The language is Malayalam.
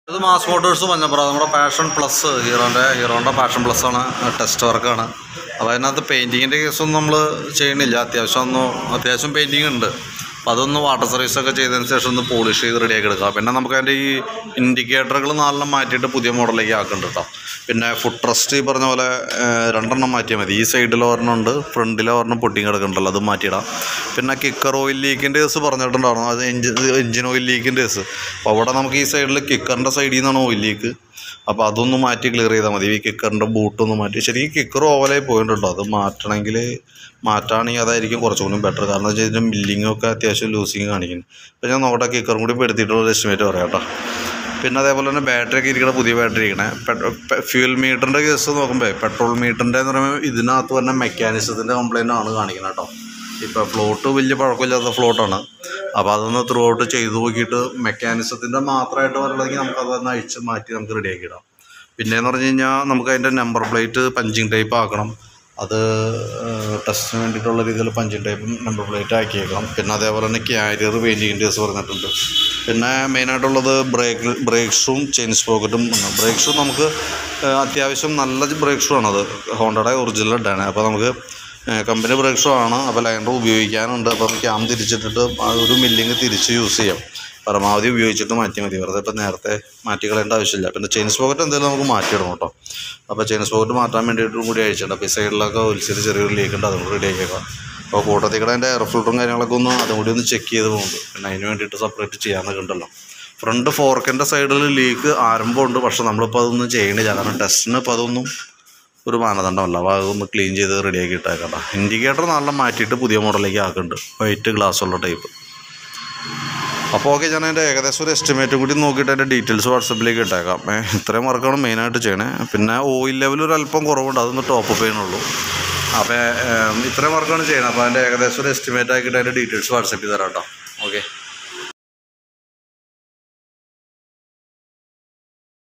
ഇത് മാസ് മോട്ടോഴ്സ് മഞ്ഞപ്പുറം നമ്മുടെ പാഷൻ പ്ലസ് ഹീറോൻ്റെ ഹീറോൻ്റെ പാഷൻ പ്ലസ് ആണ് ടെസ്റ്റ് വർക്കാണ് അപ്പോൾ അതിനകത്ത് പെയിൻറ്റിങ്ങിൻ്റെ കേസൊന്നും നമ്മൾ ചെയ്യണില്ല അത്യാവശ്യം ഒന്ന് അത്യാവശ്യം പെയിൻറ്റിങ് ഉണ്ട് അപ്പോൾ അതൊന്ന് വാട്ടർ സർവീസ് ഒക്കെ ചെയ്തതിന് ശേഷം ഒന്ന് പോളിഷ് ചെയ്ത് റെഡിയാക്കി എടുക്കാം പിന്നെ നമുക്ക് അതിൻ്റെ ഈ ഇൻഡിക്കേറ്ററുകൾ നാലെണ്ണം മാറ്റിയിട്ട് പുതിയ മോഡലിലേക്ക് ആക്കുന്നുണ്ട് കേട്ടോ പിന്നെ ഫുഡ് റെസ്റ്റ് ഈ പറഞ്ഞ പോലെ ഏഹ്, രണ്ടെണ്ണം മാറ്റിയാൽ മതി ഈ സൈഡിൽ ഒരെണ്ണം ഉണ്ട് ഫ്രണ്ടിൽ ഒരെണ്ണം പൊട്ടിങ് കിടക്കുന്നുണ്ടല്ലോ അത് മാറ്റിയിടാം പിന്നെ കിക്കർ ഓയിൽ ലീക്കിൻ്റെ കേസ് പറഞ്ഞിട്ടുണ്ടായിരുന്നു അത് എഞ്ചിൻ എഞ്ചിൻ ഓയിൽ ലീക്കിൻ്റെ കേസ് അപ്പോൾ അവിടെ നമുക്ക് ഈ സൈഡിൽ കിക്കറിൻ്റെ സൈഡിൽ നിന്നാണ് ഓയിൽ ലീക്ക് അപ്പോൾ അതൊന്ന് മാറ്റി ക്ലിയർ ചെയ്താൽ മതി ഈ കിക്കറിൻ്റെ ബൂട്ടൊന്ന് മാറ്റി ശരിക്കും കിക്കർ ഓവലായി പോയിട്ടുണ്ടോ അത് മാറ്റണമെങ്കിൽ മാറ്റുകയാണെങ്കിൽ അതായിരിക്കും കുറച്ചുകൂടി ബെറ്റർ കാരണം വെച്ച് കഴിഞ്ഞാൽ മില്ലിങ്ങൊക്കെ അത്യാവശ്യം ലൂസിങ് കാണിക്കുന്നു അപ്പോൾ ഞാൻ നോക്കട്ടെ കിക്കറും കൂടി പെടുത്തിയിട്ടുള്ള എസ്റ്റിമേറ്റ് പറയാം കേട്ടോ പിന്നെ അതേപോലെ തന്നെ ബാറ്ററി ഒക്കെ ഇരിക്കണ പുതിയ ബാറ്ററി ഇരിക്കണേ ഫ്യൂൽ മീറ്ററിൻ്റെ കേസ് നോക്കുമ്പോൾ പെട്രോൾ മീറ്ററിൻ്റെ എന്ന് പറയുമ്പോൾ ഇതിനകത്ത് തന്നെ മെക്കാനിസത്തിൻ്റെ കംപ്ലൈൻ്റ് ആണ് കാണിക്കുന്നത് കേട്ടോ ഇപ്പോൾ ഫ്ലോട്ട് വലിയ പഴക്കമില്ലാത്ത ഫ്ലോട്ടാണ് അപ്പോൾ അതൊന്ന് ത്രൂ ഔട്ട് ചെയ്ത് നോക്കിയിട്ട് മെക്കാനിസത്തിൻ്റെ മാത്രമായിട്ട് വരണമെങ്കിൽ നമുക്ക് അതൊന്ന് അഴിച്ച് മാറ്റി നമുക്ക് റെഡിയാക്കി ഇടാം പിന്നെയെന്ന് പറഞ്ഞു കഴിഞ്ഞാൽ നമുക്ക് അതിൻ്റെ നമ്പർ പ്ലേറ്റ് പഞ്ചിങ് ടൈപ്പ് ആക്കണം അത് ടെസ്റ്റിന് വേണ്ടിയിട്ടുള്ള രീതിയിൽ പഞ്ചിങ് ടൈപ്പും നമ്പർ പ്ലേറ്റ് ആക്കിയേക്കണം പിന്നെ അതേപോലെ തന്നെ ക്യാരിയർ പെയിൻറ്റിങ്ങിൻ്റെ കേസ് പറഞ്ഞിട്ടുണ്ട് പിന്നെ മെയിനായിട്ടുള്ളത് ബ്രേക്ക് ബ്രേക്ക് ഷൂം ചെയിൻ സ്പോക്കറ്റും ബ്രേക്ക് ഷൂ നമുക്ക് ഏഹ്, അത്യാവശ്യം നല്ല ബ്രേക്ക് ഷൂ ആണത് ഹോണ്ടയുടെ ഒറിജിനൽ ഇട്ടാണ് അപ്പോൾ നമുക്ക് കമ്പനി ബ്രേക്ക് ഷൂ ആണ് അപ്പോൾ ലൈനർ ഉപയോഗിക്കാനുണ്ട് അപ്പം ക്യാം തിരിച്ചിട്ടിട്ട് ആ ഒരു മില്ലിങ് തിരിച്ച് യൂസ് ചെയ്യാം പരമാവധി ഉപയോഗിച്ചിട്ട് മാറ്റി മതി വെറുതെ ഇപ്പം നേരത്തെ മാറ്റി കളയേണ്ട ആവശ്യമില്ല പിന്നെ ചെയിൻ സ്പോക്കറ്റ് എന്തെങ്കിലും നമുക്ക് മാറ്റിയിടണം കേട്ടോ അപ്പോൾ ചെയിൻ സ്പോക്കറ്റ് മാറ്റാൻ വേണ്ടിയിട്ടും കൂടി അയച്ചിട്ടുണ്ട് അപ്പോൾ ഈ സൈഡിലൊക്കെ ഒലിച്ചിട്ട് ചെറിയൊരു ലീക്ക് ഉണ്ട് അതുകൊണ്ട് റെഡി ആക്കിയേക്കാം അപ്പോൾ കൂട്ടത്തിൽ കൂടെ അതിൻ്റെ എയർ ഫിൽറ്ററും കാര്യങ്ങളൊക്കെ ഒന്ന് അതും കൂടി ഒന്ന് ചെക്ക് ചെയ്ത് പോകുന്നുണ്ട് പിന്നെ അതിന് വേണ്ടിയിട്ട് സെപ്പറേറ്റ് ചെയ്യാനൊക്കെ ഉണ്ടല്ലോ ഫ്രണ്ട് ഫോർക്കിൻ്റെ സൈഡിൽ ലീക്ക് ആരംഭമുണ്ട് പക്ഷെ നമ്മളിപ്പോൾ അതൊന്നും ചെയ്യണില്ല കാരണം ടെസ്റ്റിന് ഇപ്പോൾ അതൊന്നും ഒരു മാനദണ്ഡമല്ല അപ്പോൾ അതൊന്ന് ക്ലീൻ ചെയ്ത് റെഡിയാക്കി ഇട്ടേക്കണ്ട ഇൻഡിക്കേറ്റർ നല്ല മാറ്റിയിട്ട് പുതിയ മോഡലിലേക്ക് ആക്കുന്നുണ്ട് വൈറ്റ് ഗ്ലാസ് ഉള്ള ടൈപ്പ് അപ്പോൾ ഓക്കെ ഞാൻ അതിൻ്റെ ഏകദേശം ഒരു എസ്റ്റിമേറ്റ് കൂടി നോക്കിയിട്ട് അതിൻ്റെ ഡീറ്റെയിൽസ് വാട്സപ്പിലേക്ക് ഇട്ടേക്കാം ഏ, ഇത്രയും വർക്കാണ് മെയിനായിട്ട് ചെയ്യണേ പിന്നെ ഓയിൽ ലെവൽ ഒരു അല്പം കുറവുണ്ട് അതൊന്ന് ടോപ്പ് ചെയ്യണുള്ളൂ അപ്പോൾ ഇത്രയും വർക്കാണ് ചെയ്യണത് അപ്പോൾ അതിൻ്റെ ഏകദേശം ഒരു എസ്റ്റിമേറ്റ് ആക്കിയിട്ട് അതിൻ്റെ ഡീറ്റെയിൽസ് വാട്സപ്പ് ചെയ്ത് തരാം കേട്ടോ ഓക്കെ